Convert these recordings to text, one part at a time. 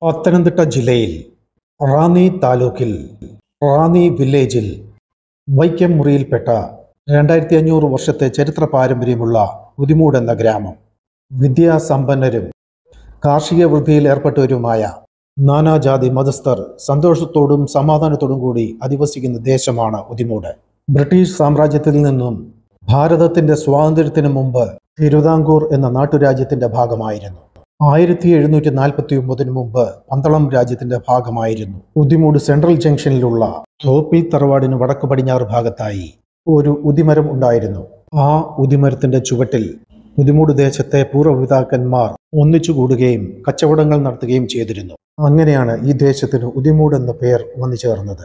പത്തനംതിട്ട ജില്ലയിൽ റാന്നി താലൂക്കിൽ റാന്നി വില്ലേജിൽ വൈക്കം മുറിയിൽപ്പെട്ട രണ്ടായിരത്തി അഞ്ഞൂറ് വർഷത്തെ ചരിത്ര പാരമ്പര്യമുള്ള ഉദിമൂട് എന്ന ഗ്രാമം വിദ്യാസമ്പന്നരും കാർഷിക വൃത്തിയിൽ ഏർപ്പെട്ടവരുമായ നാനാജാതി മതസ്ഥർ സന്തോഷത്തോടും സമാധാനത്തോടും കൂടി അധിവസിക്കുന്ന ദേശമാണ് ഉദിമൂട് ബ്രിട്ടീഷ് സാമ്രാജ്യത്തിൽ നിന്നും ഭാരതത്തിന്റെ സ്വാതന്ത്ര്യത്തിന് മുമ്പ് തിരുവിതാംകൂർ എന്ന നാട്ടുരാജ്യത്തിന്റെ ഭാഗമായിരുന്നു ആയിരത്തി എഴുന്നൂറ്റി നാൽപ്പത്തി ഒമ്പതിന് മുമ്പ് പന്തളം രാജ്യത്തിന്റെ ഭാഗമായിരുന്നു ഉദിമൂട് സെൻട്രൽ ജംഗ്ഷനിലുള്ള തോപ്പിൽ തറവാടിന് വടക്ക് പടിഞ്ഞാറ് ഭാഗത്തായി ഒരു ഉദിമരം ഉണ്ടായിരുന്നു ആ ഉദിമരത്തിന്റെ ചുവട്ടിൽ ഉദിമൂട് ദേശത്തെ പൂർവ്വപിതാക്കന്മാർ ഒന്നിച്ചുകൂടുകയും കച്ചവടങ്ങൾ നടത്തുകയും ചെയ്തിരുന്നു അങ്ങനെയാണ് ഈ ദേശത്തിന് ഉദിമൂട് എന്ന പേർ വന്നു ചേർന്നത്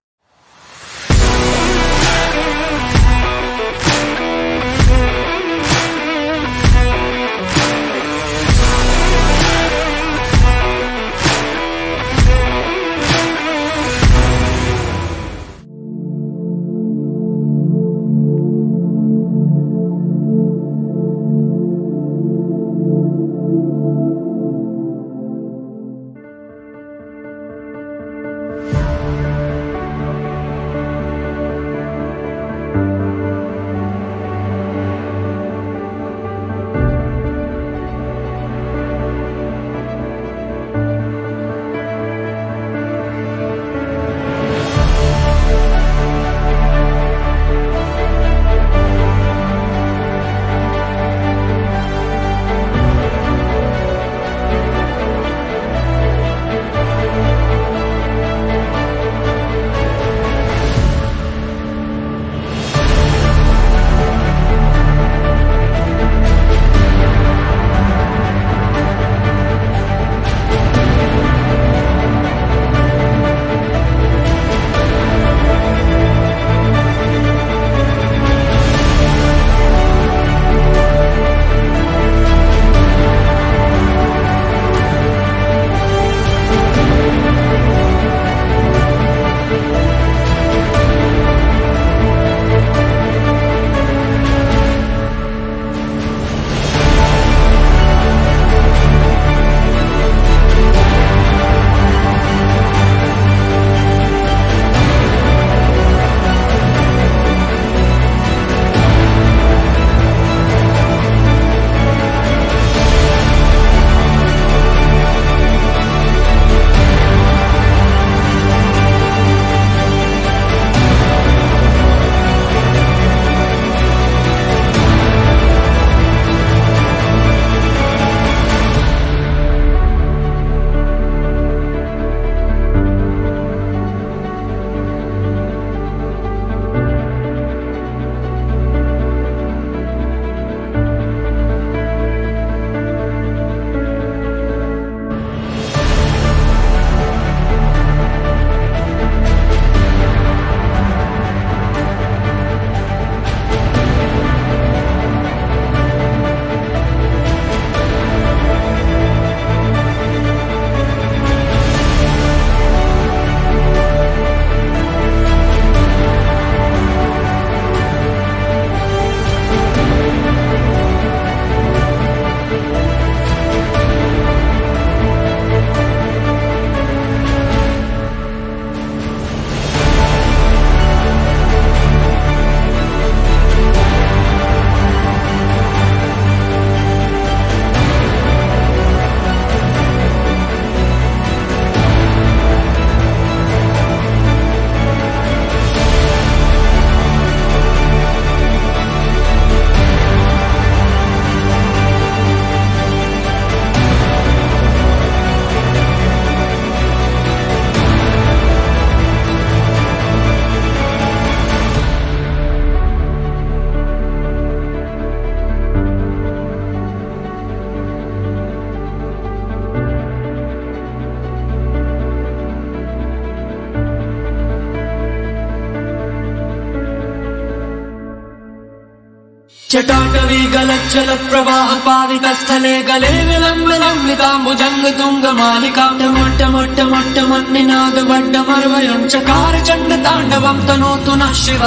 चटाटवी गलच्चल प्रवाह पावित स्थले गले विलम्बिलम्बिताम्बुजङ्ग तुङ्ग मालिका मोट्ट मोट्ट मोट्ट मन्निनाद वड्डमर्वयं चकार चण्ड ताण्डवं तनोतु नः शिव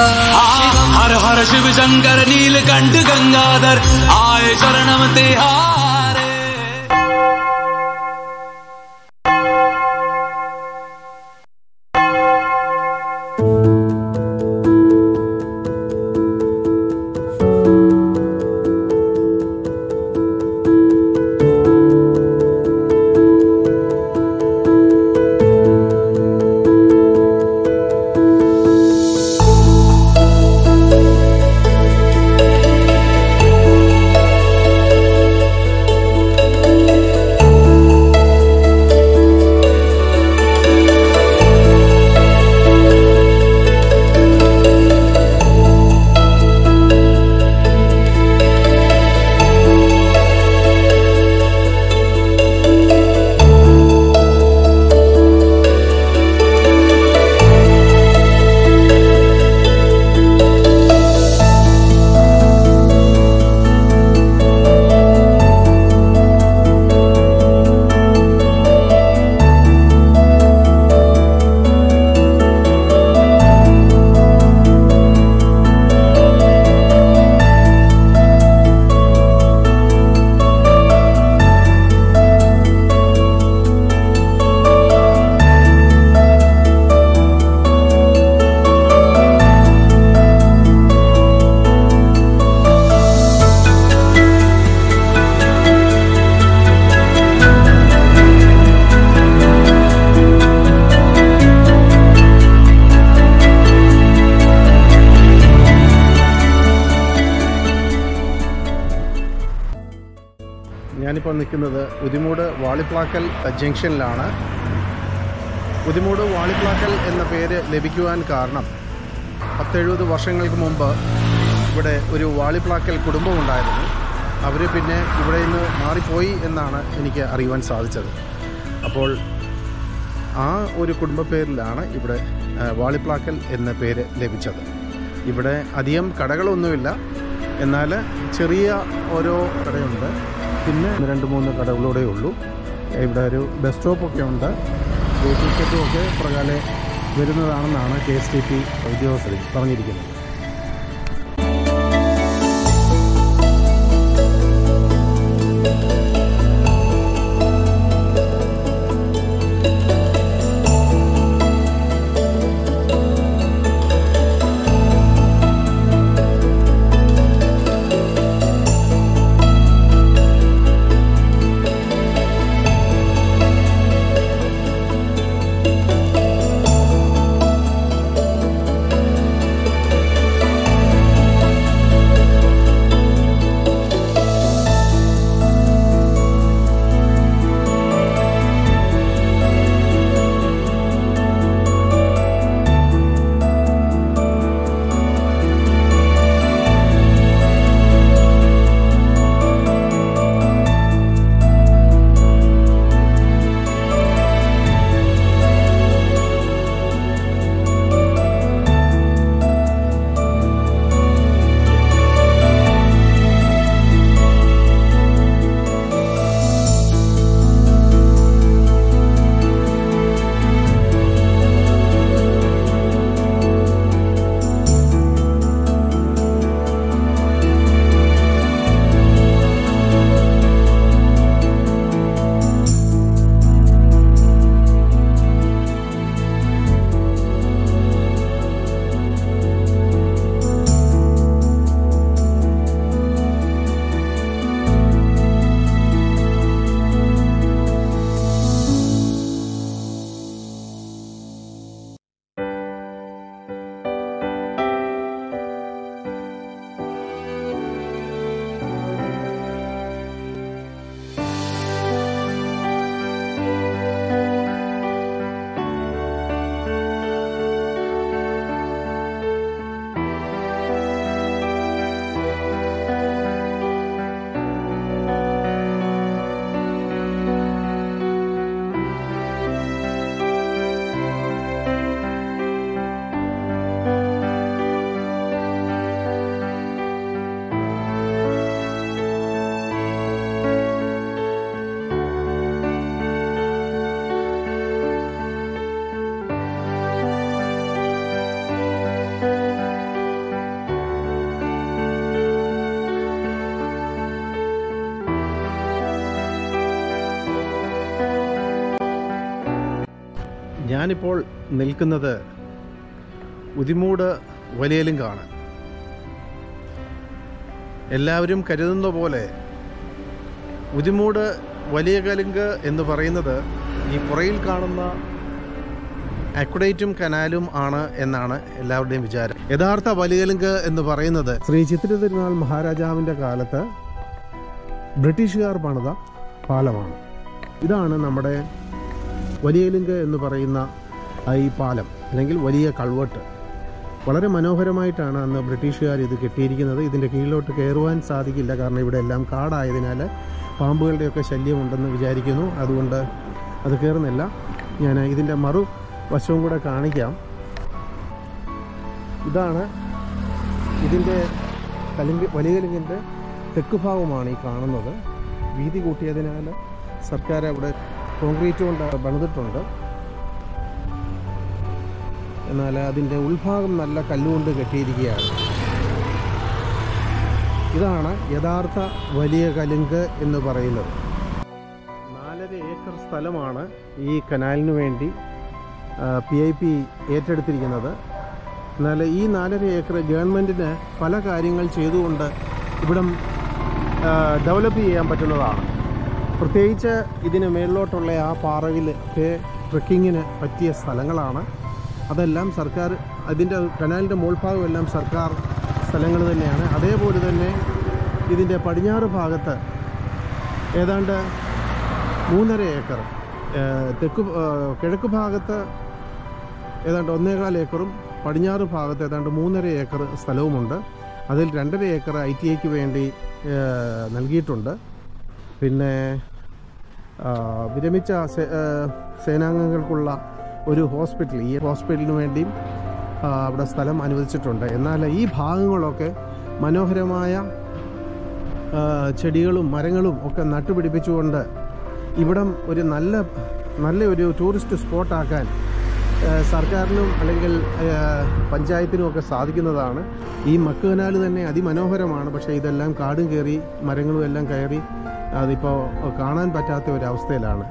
हर हर शिव शंकर नीलकंठ गंगाधर आए शरणम ते हारे ഞാനിപ്പോൾ നിൽക്കുന്നത് ഉദിമൂട് വാളിപ്ലാക്കൽ ജംഗ്ഷനിലാണ് ഉദിമൂട് വാളിപ്ലാക്കൽ എന്ന പേര് ലഭിക്കുവാൻ കാരണം പത്തെഴുപത് വർഷങ്ങൾക്ക് മുമ്പ് ഇവിടെ ഒരു വാളിപ്ലാക്കൽ കുടുംബമുണ്ടായിരുന്നു അവർ പിന്നെ ഇവിടെ നിന്ന് മാറിപ്പോയി എന്നാണ് എനിക്ക് അറിയുവാൻ സാധിച്ചത് അപ്പോൾ ആ ഒരു കുടുംബ പേരിലാണ് ഇവിടെ ആ, വാളിപ്ലാക്കൽ എന്ന പേര് ലഭിച്ചത് ഇവിടെ അധികം കടകളൊന്നുമില്ല എന്നാൽ ചെറിയ ഓരോ കടയുണ്ട് പിന്നെ രണ്ട് മൂന്ന് കടകളൂടെ ഉള്ളൂ ഇവിടെ ഒരു ബസ് സ്റ്റോപ്പൊക്കെ ഉണ്ട് ടിക്കറ്റും ഒക്കെ പ്രകാലെ വരുന്നതാണെന്നാണ് കെ എസ് ടി പി ഉദ്യോഗസ്ഥർ പറഞ്ഞിരിക്കുന്നത് ഞാനിപ്പോൾ നിൽക്കുന്നത് ഉദിമൂട് വലിയലുങ്കാണ് എല്ലാവരും കരുതുന്ന പോലെ ഉദിമൂട് വലിയ കലുങ്ക് എന്ന് പറയുന്നത് ഈ പുറയിൽ കാണുന്ന അക്വഡേറ്റും കനാലും ആണ് എന്നാണ് എല്ലാവരുടെയും വിചാരം യഥാർത്ഥ വലിയലുങ്ക് എന്ന് പറയുന്നത് ശ്രീ ചിത്ര തിരുനാൾ മഹാരാജാവിൻ്റെ കാലത്ത് ബ്രിട്ടീഷുകാർ പണിത പാലമാണ് ഇതാണ് നമ്മുടെ വലിയലിങ്ക് എന്ന് പറയുന്ന ആ ഈ പാലം അല്ലെങ്കിൽ വലിയ കൾവെട്ട് വളരെ മനോഹരമായിട്ടാണ് അന്ന് ബ്രിട്ടീഷുകാർ ഇത് കെട്ടിയിരിക്കുന്നത് ഇതിൻ്റെ കീഴിലോട്ട് കയറുവാൻ സാധിക്കില്ല കാരണം ഇവിടെ എല്ലാം കാടായതിനാൽ പാമ്പുകളുടെയൊക്കെ ശല്യമുണ്ടെന്ന് വിചാരിക്കുന്നു അതുകൊണ്ട് അത് കയറുന്നില്ല ഞാൻ ഇതിൻ്റെ മറു വശവും കൂടെ കാണിക്കാം ഇതാണ് ഇതിൻ്റെ കലിങ്ക് വലിയ കലിങ്കിൻ്റെ തെക്ക് ഭാഗമാണ് ഈ കാണുന്നത് വീതി കൂട്ടിയതിനാൽ സർക്കാർ അവിടെ കോൺക്രീറ്റ് കൊണ്ട് പണിതിട്ടുണ്ട് എന്നാൽ അതിൻ്റെ ഉൾഭാഗം നല്ല കല്ലുകൊണ്ട് കെട്ടിയിരിക്കുകയാണ് ഇതാണ് യഥാർത്ഥ വലിയ കലുങ്ക് എന്ന് പറയുന്നത് നാലര ഏക്കർ സ്ഥലമാണ് ഈ കനാലിന് വേണ്ടി പി ഐ പി ഏറ്റെടുത്തിരിക്കുന്നത് എന്നാൽ ഈ നാലര ഏക്കർ ഗവൺമെൻറ്റിന് പല കാര്യങ്ങൾ ചെയ്തുകൊണ്ട് ഇവിടം ഡെവലപ്പ് ചെയ്യാൻ പറ്റുന്നതാണ് പ്രത്യേകിച്ച് ഇതിന് മേളിലോട്ടുള്ള ആ പാറയിൽ ഒക്കെ ട്രക്കിങ്ങിന് പറ്റിയ സ്ഥലങ്ങളാണ് അതെല്ലാം സർക്കാർ അതിൻ്റെ കനാലിൻ്റെ മുൾഭാഗം എല്ലാം സർക്കാർ സ്ഥലങ്ങൾ തന്നെയാണ് അതേപോലെ തന്നെ ഇതിൻ്റെ പടിഞ്ഞാറ് ഭാഗത്ത് ഏതാണ്ട് മൂന്നര ഏക്കർ ഏഹ് തെക്ക് ഏഹ് കിഴക്ക് ഭാഗത്ത് ഏതാണ്ട് ഒന്നേകാൽ ഏക്കറും പടിഞ്ഞാറ് ഭാഗത്ത് ഏതാണ്ട് മൂന്നര ഏക്കർ സ്ഥലവുമുണ്ട് അതിൽ രണ്ടര ഏക്കർ ഐ ടി ഐക്ക് വേണ്ടി ഏഹ് നൽകിയിട്ടുണ്ട് പിന്നെ ആ, വിരമിച്ച സേ- ഏഹ് സേനാംഗങ്ങൾക്കുള്ള ഒരു ഹോസ്പിറ്റൽ ഈ ഹോസ്പിറ്റലിന് വേണ്ടിയും ആ, അവിടെ സ്ഥലം അനുവദിച്ചിട്ടുണ്ട് എന്നാൽ ഈ ഭാഗങ്ങളൊക്കെ മനോഹരമായ ആ, ചെടികളും മരങ്ങളും ഒക്കെ നട്ടുപിടിപ്പിച്ചുകൊണ്ട് ഇവിടം ഒരു നല്ല നല്ല ഒരു ടൂറിസ്റ്റ് സ്പോട്ടാക്കാൻ ആ, സർക്കാരിനും അല്ലെങ്കിൽ ആ, പഞ്ചായത്തിനും ഒക്കെ സാധിക്കുന്നതാണ് ഈ മക്ക് കനാൽ തന്നെ അതിമനോഹരമാണ് പക്ഷേ ഇതെല്ലാം കാടും കയറി മരങ്ങളും എല്ലാം കയറി അതിപ്പോൾ കാണാൻ പറ്റാത്ത ഒരു അവസ്ഥയിലാണ്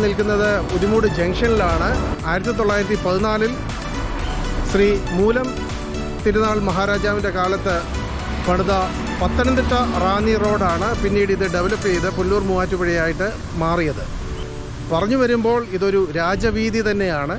നിൽക്കുന്നത് ഉദിമൂട് ജംഗ്ഷനിലാണ് ആയിരത്തി തൊള്ളായിരത്തി പതിനാലിൽ ശ്രീ മൂലം തിരുനാൾ മഹാരാജാവിൻ്റെ കാലത്ത് പണിത പത്തനംതിട്ട റാന്നി റോഡാണ് പിന്നീട് ഇത് ഡെവലപ്പ് ചെയ്ത് പുല്ലൂർ മൂവാറ്റുപുഴയായിട്ട് മാറിയത് പറഞ്ഞു വരുമ്പോൾ ഇതൊരു രാജവീതി തന്നെയാണ്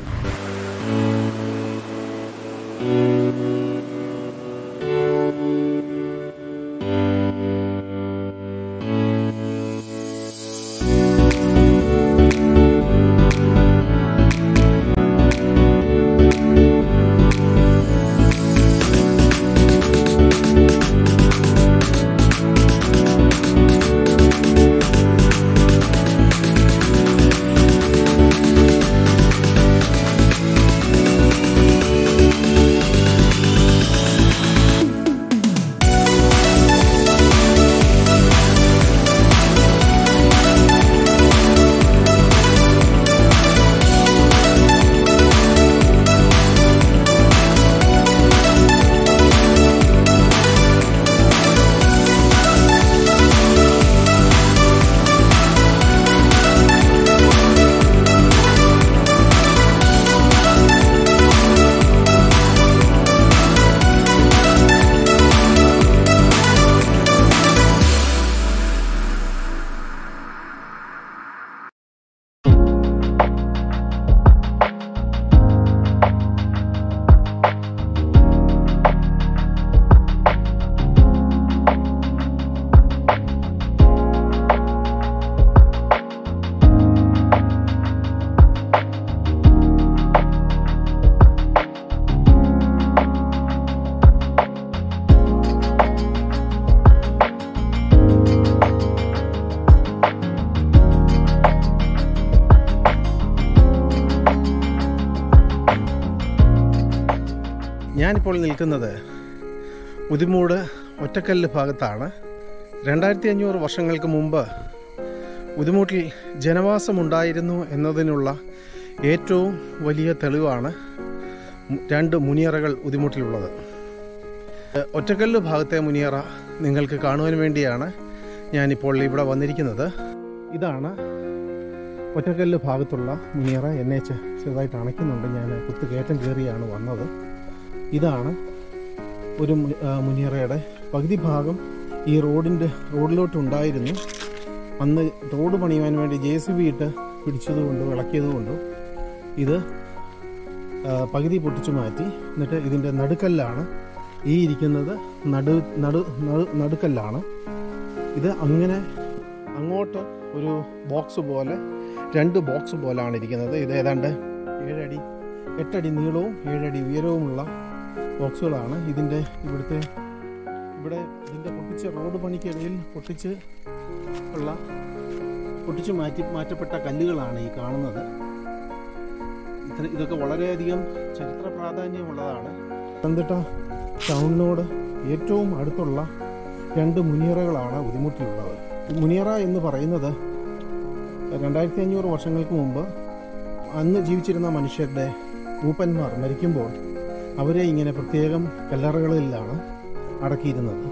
ഞാനിപ്പോൾ നിൽക്കുന്നത് ഉദിമൂട് ഒറ്റക്കല്ല് ഭാഗത്താണ് രണ്ടായിരത്തി അഞ്ഞൂറ് വർഷങ്ങൾക്ക് മുമ്പ് ഉദിമൂട്ടിൽ ജനവാസമുണ്ടായിരുന്നു എന്നതിനുള്ള ഏറ്റവും വലിയ തെളിവാണ് മു- രണ്ട് മുനിയറകൾ ഉദിമൂട്ടിലുള്ളത് ഏഹ് ഒറ്റക്കല്ല് ഭാഗത്തെ മുനിയറ നിങ്ങൾക്ക് കാണുവാൻ വേണ്ടിയാണ് ഞാനിപ്പോൾ ഇവിടെ വന്നിരിക്കുന്നത് ഇതാണ് ഒറ്റക്കല്ല് ഭാഗത്തുള്ള മുനിയറ എന്നെ ചെ- ചെറുതായിട്ട് അണയ്ക്കുന്നുണ്ട് ഞാൻ കുത്തുകയറ്റം കയറിയാണ് വന്നത് ഇതാണ് ഒരു മു- ആ, മുനിയറയുടെ പകുതി ഭാഗം ഈ റോഡിൻ്റെ റോഡിലോട്ടുണ്ടായിരുന്നു അന്ന് റോഡ് പണിയുവാൻ വേണ്ടി ജെ സി ബി ഇട്ട് പിടിച്ചതുകൊണ്ടും ഇളക്കിയതുകൊണ്ടും ഇത് ആ, പകുതി പൊട്ടിച്ചു മാറ്റി എന്നിട്ട് ഇതിൻ്റെ നടുക്കല്ലാണ് ഈ ഇരിക്കുന്നത് നടു നടു നടു- നടുക്കല്ലാണ് ഇത് അങ്ങനെ അങ്ങോട്ട് ഒരു ബോക്സ് പോലെ രണ്ട് ബോക്സ് പോലാണ് ഇരിക്കുന്നത് ഇത് ഏതാണ്ട് ഏഴടി എട്ടടി നീളവും ഏഴടി ഉയരവുമുള്ള ബോക്സുകളാണ് ഇതിൻ്റെ ഇവിടുത്തെ ഇവിടെ ഇതിൻ്റെ പൊട്ടിച്ച റോഡ് പണിക്കിടയിൽ പൊട്ടിച്ച് ഉള്ള പൊട്ടിച്ച് മാറ്റി മാറ്റപ്പെട്ട കല്ലുകളാണ് ഈ കാണുന്നത് ഇത്ര ഇതൊക്കെ വളരെയധികം ചരിത്ര പ്രാധാന്യമുള്ളതാണ് പത്തനംതിട്ട ടൗണിനോട് ഏറ്റവും അടുത്തുള്ള രണ്ട് മുനിയറകളാണ് ഉദിമുട്ടിലുള്ളത് മുനിയറ എന്ന് പറയുന്നത് രണ്ടായിരത്തി അഞ്ഞൂറ് വർഷങ്ങൾക്ക് മുമ്പ് അന്ന് ജീവിച്ചിരുന്ന മനുഷ്യരുടെ മൂപ്പന്മാർ മരിക്കുമ്പോൾ അവരെ ഇങ്ങനെ പ്രത്യേകം കല്ലറകളിലാണ് അടക്കിയിരുന്നത്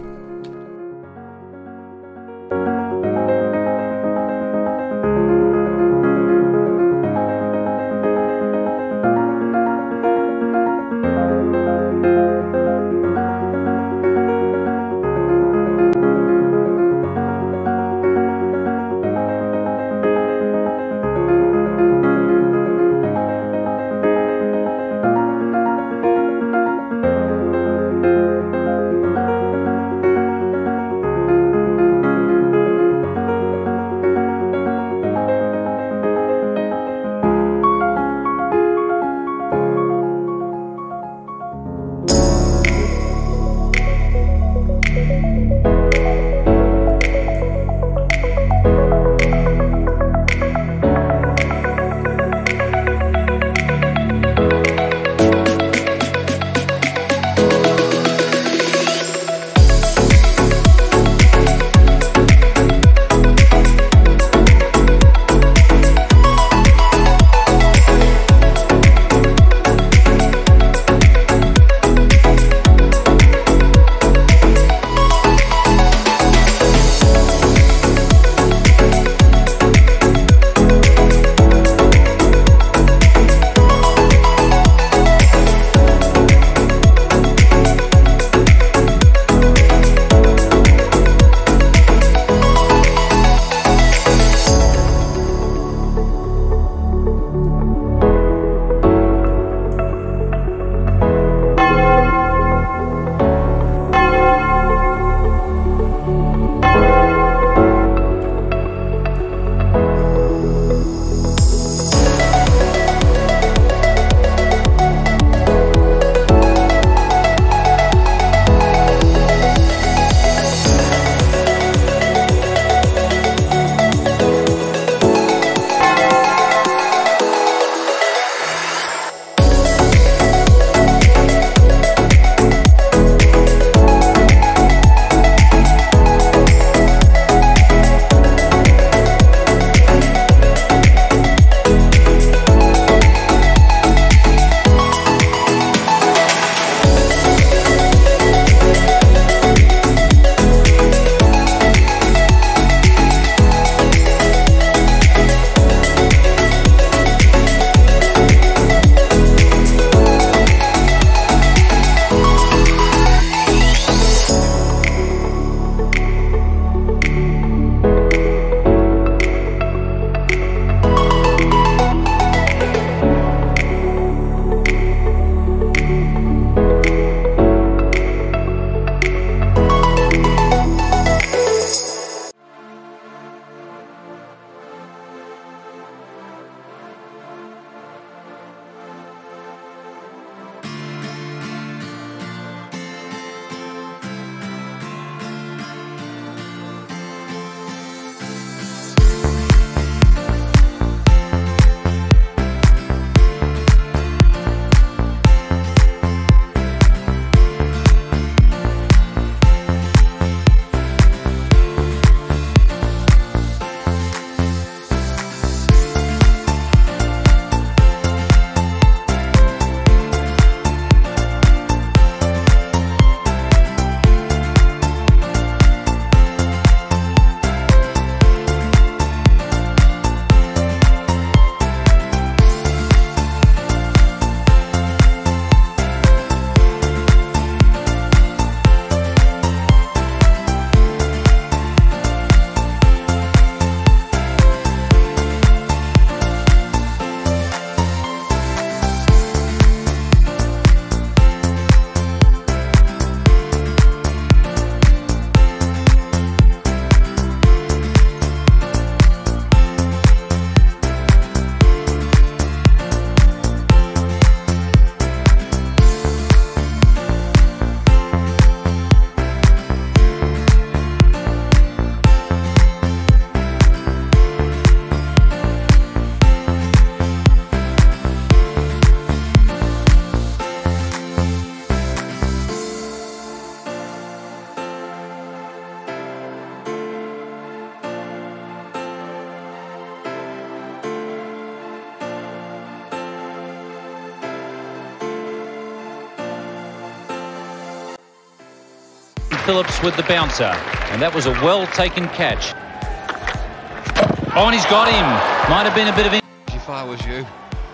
Phillips with the bouncer. And that was a well taken catch. Oh, and he's got him. Might have been a bit of. If I was you.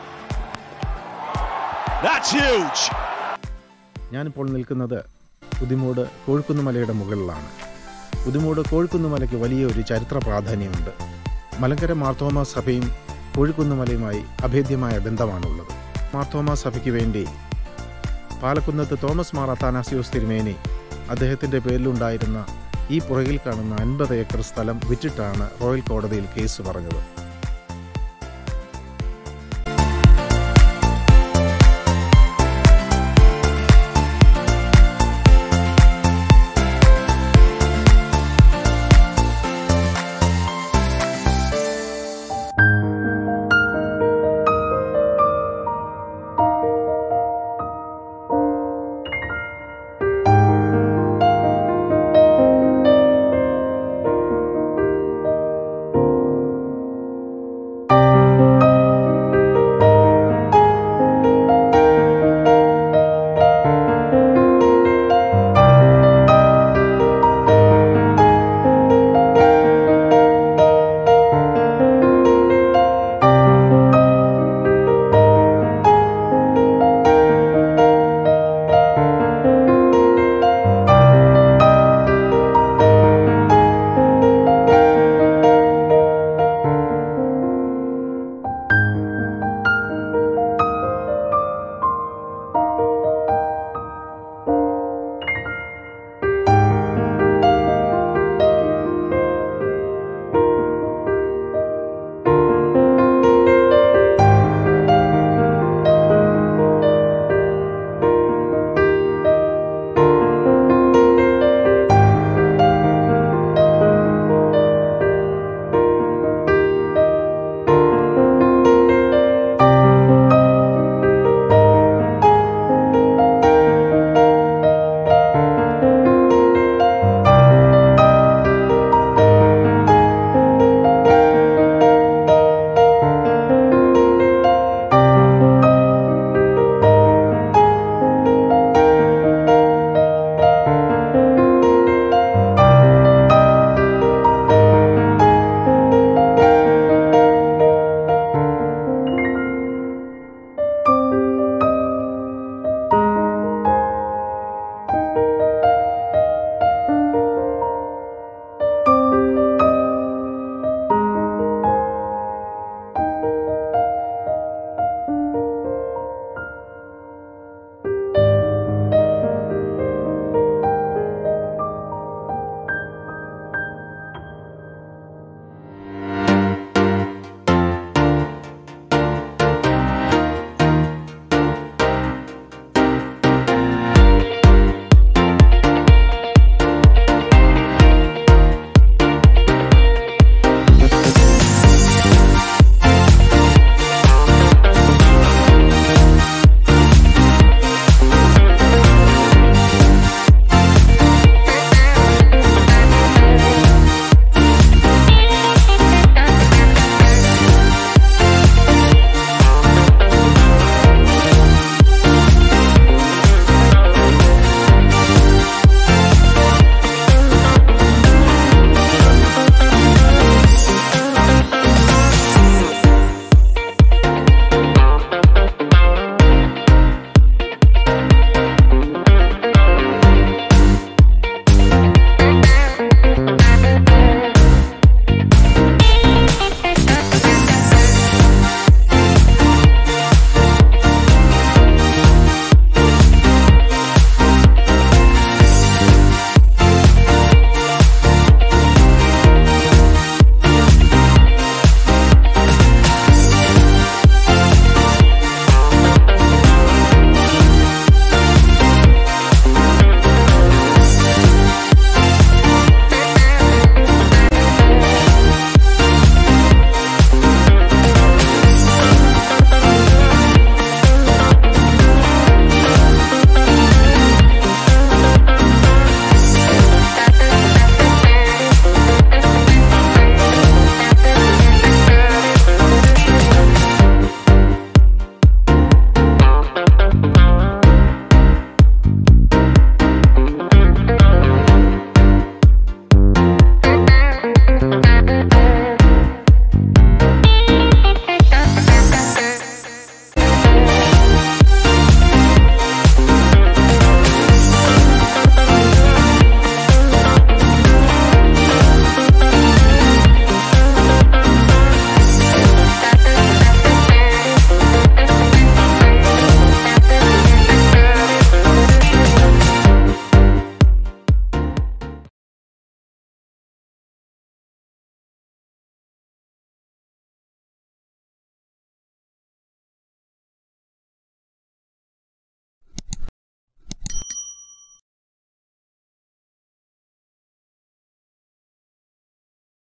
That's huge. ഞാനിപ്പോൾ നിൽക്കുന്നത് പുതിമൂട് കോഴിക്കുന്നുമലയുടെ മുകളിലാണ് പുതിമൂട് കോഴിക്കുന്നുമലയ്ക്ക് വലിയൊരു ചരിത്ര പ്രാധാന്യമുണ്ട് മലങ്കര മാർത്തോമ സഭയും കോഴിക്കുന്നുമലയുമായി അഭേദ്യമായ ബന്ധമാണുള്ളത് മാർത്തോമ സഭയ്ക്ക് വേണ്ടി പാലക്കുന്നത്ത് തോമസ് മാർ അത്താനാസിയോസ് തിരുമേനി അദ്ദേഹത്തിൻ്റെ പേരിലുണ്ടായിരുന്ന ഈ പുറകിൽ കാണുന്ന അൻപത് ഏക്കർ സ്ഥലം വിറ്റിട്ടാണ് റോയൽ കോടതിയിൽ കേസ് പറഞ്ഞത്